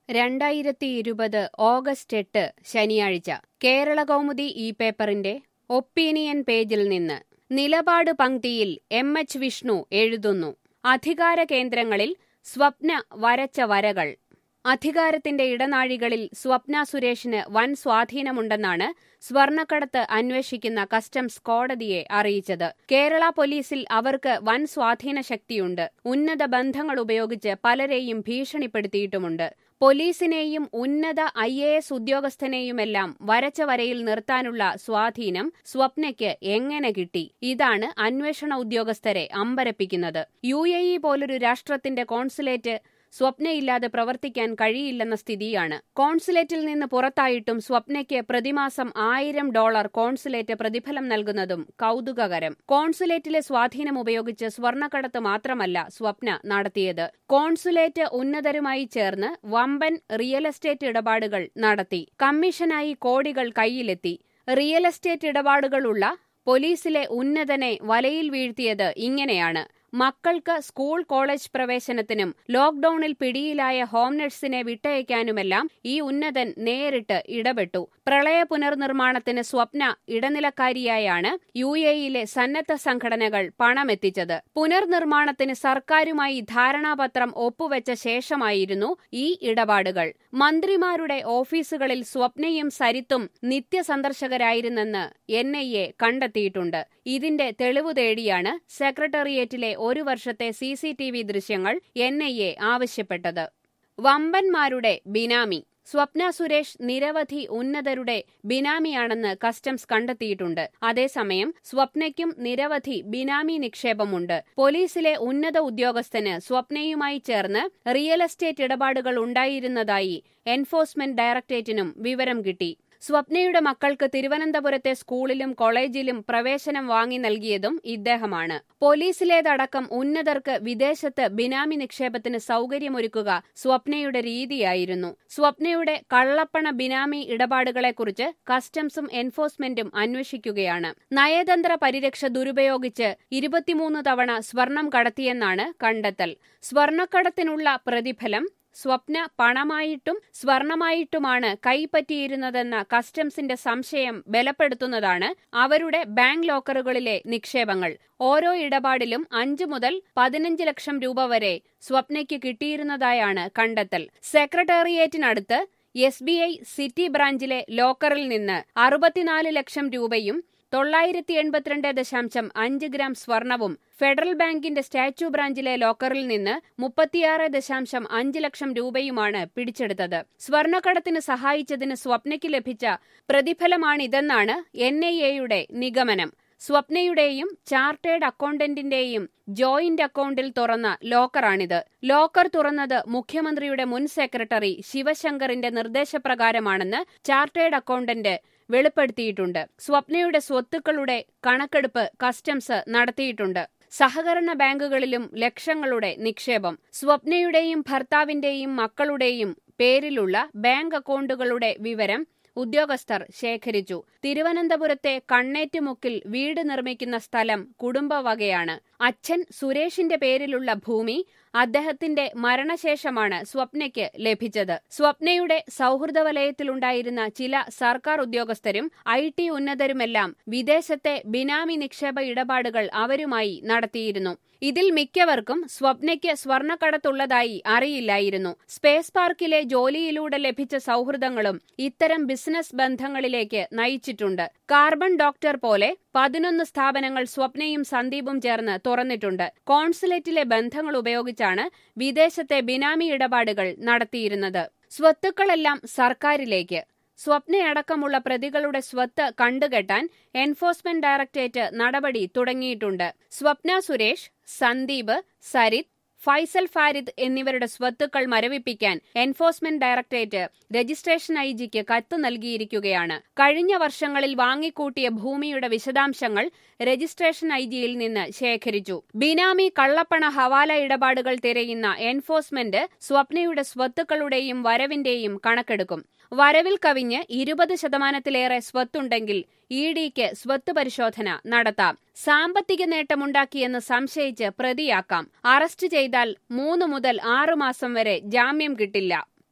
രണ്ടായിരത്തി ഇരുപത് ഓഗസ്റ്റ് എട്ട് ശനിയാഴ്ച കേരളകൗമുദി ഈ പേപ്പറിന്റെ ഒപ്പീനിയൻ പേജിൽ നിന്ന് നിലപാട് പങ്ക്തിയിൽ എം എച്ച് വിഷ്ണു എഴുതുന്നു അധികാര കേന്ദ്രങ്ങളിൽ സ്വപ്ന വരച്ച വരകൾ അധികാരത്തിന്റെ ഇടനാഴികളിൽ സ്വപ്ന സുരേഷിന് വൻ സ്വാധീനമുണ്ടെന്നാണ് സ്വർണക്കടത്ത് അന്വേഷിക്കുന്ന കസ്റ്റംസ് കോടതിയെ അറിയിച്ചത് കേരള പോലീസിൽ അവർക്ക് വൻ സ്വാധീന ശക്തിയുണ്ട് ഉന്നത ബന്ധങ്ങൾ ഉപയോഗിച്ച് പലരെയും ഭീഷണിപ്പെടുത്തിയിട്ടുമുണ്ട് പോലീസിനെയും ഉന്നത ഐ എ എസ് ഉദ്യോഗസ്ഥനെയുമെല്ലാം വരച്ച വരയിൽ നിർത്താനുള്ള സ്വാധീനം സ്വപ്നയ്ക്ക് എങ്ങനെ കിട്ടി ഇതാണ് അന്വേഷണ ഉദ്യോഗസ്ഥരെ അമ്പരപ്പിക്കുന്നത് യു എ ഇ പോലൊരു രാഷ്ട്രത്തിന്റെ കോൺസുലേറ്റ് സ്വപ്നയില്ലാതെ പ്രവർത്തിക്കാൻ കഴിയില്ലെന്ന സ്ഥിതിയാണ് കോൺസുലേറ്റിൽ നിന്ന് പുറത്തായിട്ടും സ്വപ്നയ്ക്ക് പ്രതിമാസം ആയിരം ഡോളർ കോൺസുലേറ്റ് പ്രതിഫലം നൽകുന്നതും കൗതുകകരം കോൺസുലേറ്റിലെ സ്വാധീനം ഉപയോഗിച്ച് സ്വർണ്ണക്കടത്ത് മാത്രമല്ല സ്വപ്ന നടത്തിയത് കോൺസുലേറ്റ് ഉന്നതരുമായി ചേർന്ന് വമ്പൻ റിയൽ എസ്റ്റേറ്റ് ഇടപാടുകൾ നടത്തി കമ്മീഷനായി കോടികൾ കയ്യിലെത്തി റിയൽ എസ്റ്റേറ്റ് ഇടപാടുകളുള്ള പോലീസിലെ ഉന്നതനെ വലയിൽ വീഴ്ത്തിയത് ഇങ്ങനെയാണ് മക്കൾക്ക് സ്കൂൾ കോളേജ് പ്രവേശനത്തിനും ലോക്ഡൌണിൽ പിടിയിലായ ഹോം നഴ്സിനെ വിട്ടയക്കാനുമെല്ലാം ഈ ഉന്നതൻ നേരിട്ട് ഇടപെട്ടു പ്രളയ പുനർനിർമ്മാണത്തിന് സ്വപ്ന ഇടനിലക്കാരിയായാണ് യു എയിലെ സന്നദ്ധ സംഘടനകൾ പണമെത്തിച്ചത് പുനർനിർമ്മാണത്തിന് സർക്കാരുമായി ധാരണാപത്രം ഒപ്പുവെച്ച ശേഷമായിരുന്നു ഈ ഇടപാടുകൾ മന്ത്രിമാരുടെ ഓഫീസുകളിൽ സ്വപ്നയും സരിത്തും നിത്യസന്ദർശകരായിരുന്നെന്ന് എൻ ഐ എ കണ്ടെത്തിയിട്ടുണ്ട് ഇതിന്റെ തെളിവ് തേടിയാണ് സെക്രട്ടേറിയറ്റിലെ ഒരു വർഷത്തെ സി സി ടി വി ദൃശ്യങ്ങൾ എൻ ഐ എ ആവശ്യപ്പെട്ടത് വമ്പന്മാരുടെ ബിനാമി സ്വപ്ന സുരേഷ് നിരവധി ഉന്നതരുടെ ബിനാമിയാണെന്ന് കസ്റ്റംസ് കണ്ടെത്തിയിട്ടുണ്ട് അതേസമയം സ്വപ്നയ്ക്കും നിരവധി ബിനാമി നിക്ഷേപമുണ്ട് പോലീസിലെ ഉന്നത ഉദ്യോഗസ്ഥന് സ്വപ്നയുമായി ചേർന്ന് റിയൽ എസ്റ്റേറ്റ് ഇടപാടുകൾ ഉണ്ടായിരുന്നതായി എൻഫോഴ്സ്മെന്റ് ഡയറക്ടറേറ്റിനും വിവരം കിട്ടി സ്വപ്നയുടെ മക്കൾക്ക് തിരുവനന്തപുരത്തെ സ്കൂളിലും കോളേജിലും പ്രവേശനം വാങ്ങി നൽകിയതും ഇദ്ദേഹമാണ് പോലീസിലേതടക്കം ഉന്നതർക്ക് വിദേശത്ത് ബിനാമി നിക്ഷേപത്തിന് സൗകര്യമൊരുക്കുക സ്വപ്നയുടെ രീതിയായിരുന്നു സ്വപ്നയുടെ കള്ളപ്പണ ബിനാമി ഇടപാടുകളെക്കുറിച്ച് കസ്റ്റംസും എൻഫോഴ്സ്മെന്റും അന്വേഷിക്കുകയാണ് നയതന്ത്ര പരിരക്ഷ ദുരുപയോഗിച്ച് ഇരുപത്തിമൂന്ന് തവണ സ്വർണം കടത്തിയെന്നാണ് കണ്ടെത്തൽ സ്വർണക്കടത്തിനുള്ള പ്രതിഫലം സ്വപ്ന പണമായിട്ടും സ്വർണമായിട്ടുമാണ് കൈപ്പറ്റിയിരുന്നതെന്ന കസ്റ്റംസിന്റെ സംശയം ബലപ്പെടുത്തുന്നതാണ് അവരുടെ ബാങ്ക് ലോക്കറുകളിലെ നിക്ഷേപങ്ങൾ ഓരോ ഇടപാടിലും അഞ്ചു മുതൽ പതിനഞ്ച് ലക്ഷം രൂപ വരെ സ്വപ്നയ്ക്ക് കിട്ടിയിരുന്നതായാണ് കണ്ടെത്തൽ സെക്രട്ടേറിയറ്റിനടുത്ത് എസ് ബി ഐ സിറ്റി ബ്രാഞ്ചിലെ ലോക്കറിൽ നിന്ന് അറുപത്തിനാല് ലക്ഷം രൂപയും തൊള്ളായിരത്തി എൺപത്തിരണ്ട് ദശാംശം അഞ്ച് ഗ്രാം സ്വർണവും ഫെഡറൽ ബാങ്കിന്റെ സ്റ്റാച്യു ബ്രാഞ്ചിലെ ലോക്കറിൽ നിന്ന് മുപ്പത്തിയാറ് ദശാംശം അഞ്ച് ലക്ഷം രൂപയുമാണ് പിടിച്ചെടുത്തത് സ്വർണക്കടത്തിന് സഹായിച്ചതിന് സ്വപ്നയ്ക്ക് ലഭിച്ച പ്രതിഫലമാണിതെന്നാണ് എൻ ഐ എയുടെ നിഗമനം സ്വപ്നയുടെയും ചാർട്ടേഡ് അക്കൌണ്ടന്റിന്റെയും ജോയിന്റ് അക്കൌണ്ടിൽ തുറന്ന ലോക്കറാണിത് ലോക്കർ തുറന്നത് മുഖ്യമന്ത്രിയുടെ മുൻ സെക്രട്ടറി ശിവശങ്കറിന്റെ നിർദ്ദേശപ്രകാരമാണെന്ന് ചാർട്ടേഡ് അക്കൌണ്ടന്റ് വെളിപ്പെടുത്തിയിട്ടുണ്ട് സ്വപ്നയുടെ സ്വത്തുക്കളുടെ കണക്കെടുപ്പ് കസ്റ്റംസ് നടത്തിയിട്ടുണ്ട് സഹകരണ ബാങ്കുകളിലും ലക്ഷങ്ങളുടെ നിക്ഷേപം സ്വപ്നയുടെയും ഭർത്താവിന്റെയും മക്കളുടെയും പേരിലുള്ള ബാങ്ക് അക്കൌണ്ടുകളുടെ വിവരം ഉദ്യോഗസ്ഥർ ശേഖരിച്ചു തിരുവനന്തപുരത്തെ കണ്ണേറ്റുമുക്കിൽ വീട് നിർമ്മിക്കുന്ന സ്ഥലം കുടുംബവകയാണ് അച്ഛൻ സുരേഷിന്റെ പേരിലുള്ള ഭൂമി അദ്ദേഹത്തിന്റെ മരണശേഷമാണ് സ്വപ്നയ്ക്ക് ലഭിച്ചത് സ്വപ്നയുടെ സൗഹൃദ വലയത്തിലുണ്ടായിരുന്ന ചില സർക്കാർ ഉദ്യോഗസ്ഥരും ഐ ടി ഉന്നതരുമെല്ലാം വിദേശത്തെ ബിനാമി നിക്ഷേപ ഇടപാടുകൾ അവരുമായി നടത്തിയിരുന്നു ഇതിൽ മിക്കവർക്കും സ്വപ്നയ്ക്ക് സ്വർണ്ണക്കടത്തുള്ളതായി അറിയില്ലായിരുന്നു സ്പേസ് പാർക്കിലെ ജോലിയിലൂടെ ലഭിച്ച സൗഹൃദങ്ങളും ഇത്തരം ബിസിനസ് ബന്ധങ്ങളിലേക്ക് നയിച്ചിട്ടുണ്ട് കാർബൺ ഡോക്ടർ പോലെ പതിനൊന്ന് സ്ഥാപനങ്ങൾ സ്വപ്നയും സന്ദീപും ചേർന്ന് തുറന്നിട്ടുണ്ട് കോൺസുലേറ്റിലെ ബന്ധങ്ങൾ ഉപയോഗിച്ചാണ് വിദേശത്തെ ബിനാമി ഇടപാടുകൾ നടത്തിയിരുന്നത് സ്വത്തുക്കളെല്ലാം സർക്കാരിലേക്ക് സ്വപ്നയടക്കമുള്ള പ്രതികളുടെ സ്വത്ത് കണ്ടുകെട്ടാൻ എൻഫോഴ്സ്മെന്റ് ഡയറക്ടറേറ്റ് നടപടി തുടങ്ങിയിട്ടുണ്ട് സ്വപ്ന സുരേഷ് സന്ദീപ് സരിത് ഫൈസൽ ഫാരിദ് എന്നിവരുടെ സ്വത്തുക്കൾ മരവിപ്പിക്കാൻ എൻഫോഴ്സ്മെന്റ് ഡയറക്ടറേറ്റ് രജിസ്ട്രേഷൻ ഐ ജിക്ക് കത്ത് നൽകിയിരിക്കുകയാണ് കഴിഞ്ഞ വർഷങ്ങളിൽ വാങ്ങിക്കൂട്ടിയ ഭൂമിയുടെ വിശദാംശങ്ങൾ രജിസ്ട്രേഷൻ ഐ ജിയിൽ നിന്ന് ശേഖരിച്ചു ബിനാമി കള്ളപ്പണ ഹവാല ഇടപാടുകൾ തിരയുന്ന എൻഫോഴ്സ്മെന്റ് സ്വപ്നയുടെ സ്വത്തുക്കളുടെയും വരവിന്റെയും കണക്കെടുക്കും വരവിൽ കവിഞ്ഞ് ഇരുപത് ശതമാനത്തിലേറെ സ്വത്തുണ്ടെങ്കിൽ ഇ ഡിക്ക് സ്വത്ത് പരിശോധന നടത്താം സാമ്പത്തിക നേട്ടമുണ്ടാക്കിയെന്ന് സംശയിച്ച് പ്രതിയാക്കാം അറസ്റ്റ് ചെയ്താൽ മൂന്ന് മുതൽ ആറുമാസം വരെ ജാമ്യം കിട്ടില്ല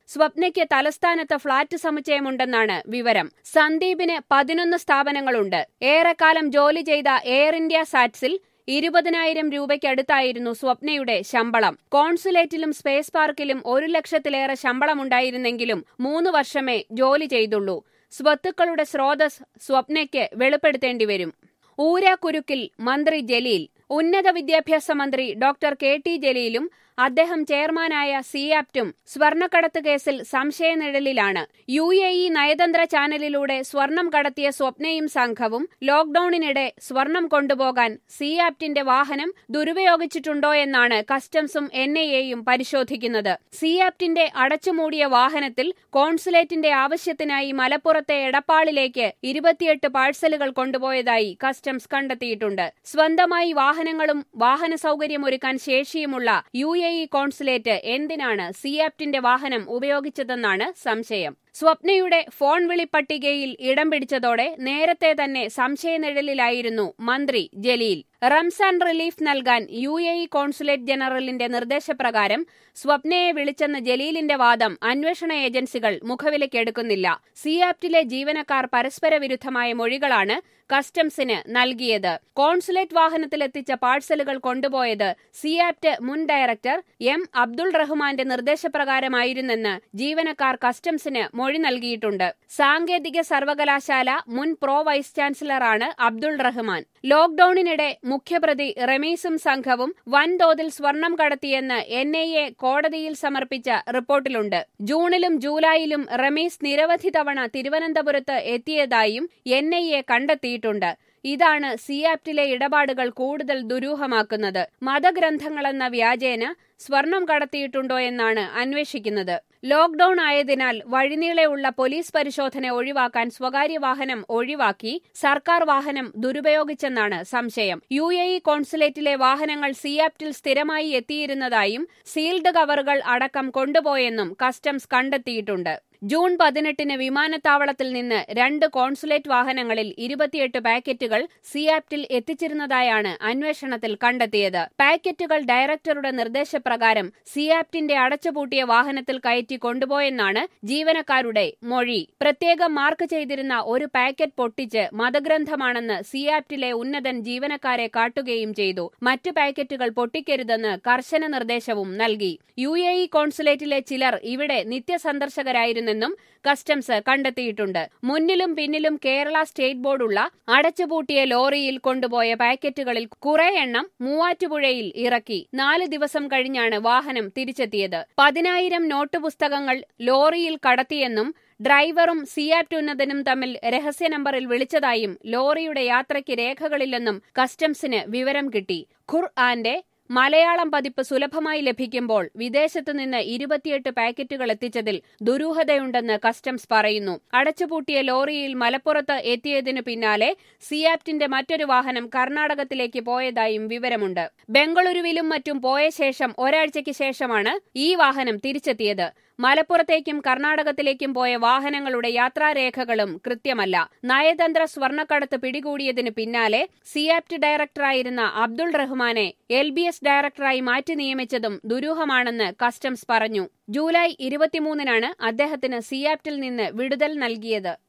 സ്വപ്നയ്ക്ക് തലസ്ഥാനത്ത് ഫ്ളാറ്റ് സമുച്ചയമുണ്ടെന്നാണ് വിവരം സന്ദീപിന് പതിനൊന്ന് സ്ഥാപനങ്ങളുണ്ട് ഏറെക്കാലം ജോലി ചെയ്ത എയർ ഇന്ത്യ സാറ്റ്സിൽ ഇരുപതിനായിരം രൂപയ്ക്കടുത്തായിരുന്നു സ്വപ്നയുടെ ശമ്പളം കോൺസുലേറ്റിലും സ്പേസ് പാർക്കിലും ഒരു ലക്ഷത്തിലേറെ ശമ്പളമുണ്ടായിരുന്നെങ്കിലും മൂന്ന് വർഷമേ ജോലി ചെയ്തുള്ളൂ സ്വത്തുക്കളുടെ സ്രോതസ് സ്വപ്നയ്ക്ക് വെളിപ്പെടുത്തേണ്ടിവരും ഊരാക്കുരുക്കിൽ മന്ത്രി ജലീൽ ഉന്നത വിദ്യാഭ്യാസ മന്ത്രി ഡോക്ടർ കെ ടി ജലീലും അദ്ദേഹം ചെയർമാനായ സിയാപ്റ്റും സ്വർണ്ണക്കടത്ത് കേസിൽ സംശയനിഴലിലാണ് യു എ ഇ നയതന്ത്ര ചാനലിലൂടെ സ്വർണം കടത്തിയ സ്വപ്നയും സംഘവും ലോക്ഡൌണിനിടെ സ്വർണം കൊണ്ടുപോകാൻ സിയാപ്റ്റിന്റെ വാഹനം ദുരുപയോഗിച്ചിട്ടുണ്ടോ എന്നാണ് കസ്റ്റംസും എൻ ഐ എയും പരിശോധിക്കുന്നത് സിയാപ്റ്റിന്റെ അടച്ചുമൂടിയ വാഹനത്തിൽ കോൺസുലേറ്റിന്റെ ആവശ്യത്തിനായി മലപ്പുറത്തെ എടപ്പാളിലേക്ക് ഇരുപത്തിയെട്ട് പാഴ്സലുകൾ കൊണ്ടുപോയതായി കസ്റ്റംസ് കണ്ടെത്തിയിട്ടുണ്ട് സ്വന്തമായി വാഹനങ്ങളും വാഹന സൗകര്യമൊരുക്കാൻ ശേഷിയുമുള്ള യു എ ഇ കോൺസുലേറ്റ് എന്തിനാണ് സിയാപ്റ്റിന്റെ വാഹനം ഉപയോഗിച്ചതെന്നാണ് സംശയം സ്വപ്നയുടെ ഫോൺ വിളി പട്ടികയിൽ ഇടം പിടിച്ചതോടെ നേരത്തെ തന്നെ സംശയനിഴലിലായിരുന്നു മന്ത്രി ജലീൽ റംസാൻ റിലീഫ് നൽകാൻ യു എ ഇ കോൺസുലേറ്റ് ജനറലിന്റെ നിർദ്ദേശപ്രകാരം സ്വപ്നയെ വിളിച്ചെന്ന ജലീലിന്റെ വാദം അന്വേഷണ ഏജൻസികൾ മുഖവിലക്കെടുക്കുന്നില്ല സിയാപ്റ്റിലെ ജീവനക്കാർ പരസ്പര വിരുദ്ധമായ മൊഴികളാണ് കസ്റ്റംസിന് നൽകിയത് കോൺസുലേറ്റ് വാഹനത്തിലെത്തിച്ച പാഴ്സലുകൾ കൊണ്ടുപോയത് സിയാപ്റ്റ് മുൻ ഡയറക്ടർ എം അബ്ദുൾ റഹ്മാന്റെ നിർദ്ദേശപ്രകാരമായിരുന്നെന്ന് ജീവനക്കാർ കസ്റ്റംസിന് മൊഴി നൽകിയിട്ടുണ്ട് സാങ്കേതിക സർവകലാശാല മുൻ പ്രോ വൈസ് ചാൻസലറാണ് അബ്ദുൾ റഹ്മാൻ ലോക്ഡൌണിനിടെ മുഖ്യപ്രതി റമീസും സംഘവും വൻതോതിൽ സ്വർണം കടത്തിയെന്ന് എൻ ഐ എ കോടതിയിൽ സമർപ്പിച്ച റിപ്പോർട്ടിലുണ്ട് ജൂണിലും ജൂലൈയിലും റമീസ് നിരവധി തവണ തിരുവനന്തപുരത്ത് എത്തിയതായും എൻ ഐ എ കണ്ടെത്തിയിട്ടുണ്ട് ഇതാണ് സിയാപ്റ്റിലെ ഇടപാടുകൾ കൂടുതൽ ദുരൂഹമാക്കുന്നത് മതഗ്രന്ഥങ്ങളെന്ന വ്യാജേന സ്വർണം കടത്തിയിട്ടുണ്ടോ എന്നാണ് അന്വേഷിക്കുന്നത് ലോക്ഡൌൺ ആയതിനാൽ വഴിനീളെയുള്ള പോലീസ് പരിശോധന ഒഴിവാക്കാൻ സ്വകാര്യ വാഹനം ഒഴിവാക്കി സർക്കാർ വാഹനം ദുരുപയോഗിച്ചെന്നാണ് സംശയം യു എ ഇ കോൺസുലേറ്റിലെ വാഹനങ്ങൾ സിയാപ്റ്റിൽ സ്ഥിരമായി എത്തിയിരുന്നതായും സീൽഡ് കവറുകൾ അടക്കം കൊണ്ടുപോയെന്നും കസ്റ്റംസ് കണ്ടെത്തിയിട്ടുണ്ട് ജൂൺ പതിനെട്ടിന് വിമാനത്താവളത്തിൽ നിന്ന് രണ്ട് കോൺസുലേറ്റ് വാഹനങ്ങളിൽ ഇരുപത്തിയെട്ട് പാക്കറ്റുകൾ സിയാപ്റ്റിൽ എത്തിച്ചിരുന്നതായാണ് അന്വേഷണത്തിൽ കണ്ടെത്തിയത് പാക്കറ്റുകൾ ഡയറക്ടറുടെ നിർദ്ദേശപ്രകാരം സിയാപ്റ്റിന്റെ അടച്ചുപൂട്ടിയ വാഹനത്തിൽ കയറ്റി കൊണ്ടുപോയെന്നാണ് ജീവനക്കാരുടെ മൊഴി പ്രത്യേകം മാർക്ക് ചെയ്തിരുന്ന ഒരു പാക്കറ്റ് പൊട്ടിച്ച് മതഗ്രന്ഥമാണെന്ന് സിയാപ്റ്റിലെ ഉന്നതൻ ജീവനക്കാരെ കാട്ടുകയും ചെയ്തു മറ്റു പാക്കറ്റുകൾ പൊട്ടിക്കരുതെന്ന് കർശന നിർദ്ദേശവും നൽകി യു എ ഇ കോൺസുലേറ്റിലെ ചിലർ ഇവിടെ നിത്യസന്ദർശകരായിരുന്നു നിന്നും കസ്റ്റംസ് കണ്ടെത്തിയിട്ടുണ്ട് മുന്നിലും പിന്നിലും കേരള സ്റ്റേറ്റ് ബോർഡുള്ള അടച്ചുപൂട്ടിയ ലോറിയിൽ കൊണ്ടുപോയ പാക്കറ്റുകളിൽ കുറെ എണ്ണം മൂവാറ്റുപുഴയിൽ ഇറക്കി നാല് ദിവസം കഴിഞ്ഞാണ് വാഹനം തിരിച്ചെത്തിയത് പതിനായിരം നോട്ട് പുസ്തകങ്ങൾ ലോറിയിൽ കടത്തിയെന്നും ഡ്രൈവറും സിയാറ്റ് ഉന്നതനും തമ്മിൽ രഹസ്യ നമ്പറിൽ വിളിച്ചതായും ലോറിയുടെ യാത്രയ്ക്ക് രേഖകളില്ലെന്നും കസ്റ്റംസിന് വിവരം കിട്ടി ഖുർആന്റെ മലയാളം പതിപ്പ് സുലഭമായി ലഭിക്കുമ്പോൾ വിദേശത്തുനിന്ന് ഇരുപത്തിയെട്ട് പാക്കറ്റുകൾ എത്തിച്ചതിൽ ദുരൂഹതയുണ്ടെന്ന് കസ്റ്റംസ് പറയുന്നു അടച്ചുപൂട്ടിയ ലോറിയിൽ മലപ്പുറത്ത് എത്തിയതിനു പിന്നാലെ സിയാപ്റ്റിന്റെ മറ്റൊരു വാഹനം കർണാടകത്തിലേക്ക് പോയതായും വിവരമുണ്ട് ബംഗളൂരുവിലും മറ്റും പോയ ശേഷം ഒരാഴ്ചയ്ക്ക് ശേഷമാണ് ഈ വാഹനം തിരിച്ചെത്തിയത് മലപ്പുറത്തേക്കും കർണാടകത്തിലേക്കും പോയ വാഹനങ്ങളുടെ യാത്രാരേഖകളും കൃത്യമല്ല നയതന്ത്ര സ്വർണ്ണക്കടത്ത് പിടികൂടിയതിനു പിന്നാലെ സിയാപ്റ്റ് ഡയറക്ടറായിരുന്ന അബ്ദുൾ റഹ്മാനെ എൽ ബി എസ് ഡയറക്ടറായി മാറ്റി നിയമിച്ചതും ദുരൂഹമാണെന്ന് കസ്റ്റംസ് പറഞ്ഞു ജൂലൈ ഇരുപത്തിമൂന്നിനാണ് അദ്ദേഹത്തിന് സിയാപ്റ്റിൽ നിന്ന് വിടുതൽ നൽകിയത്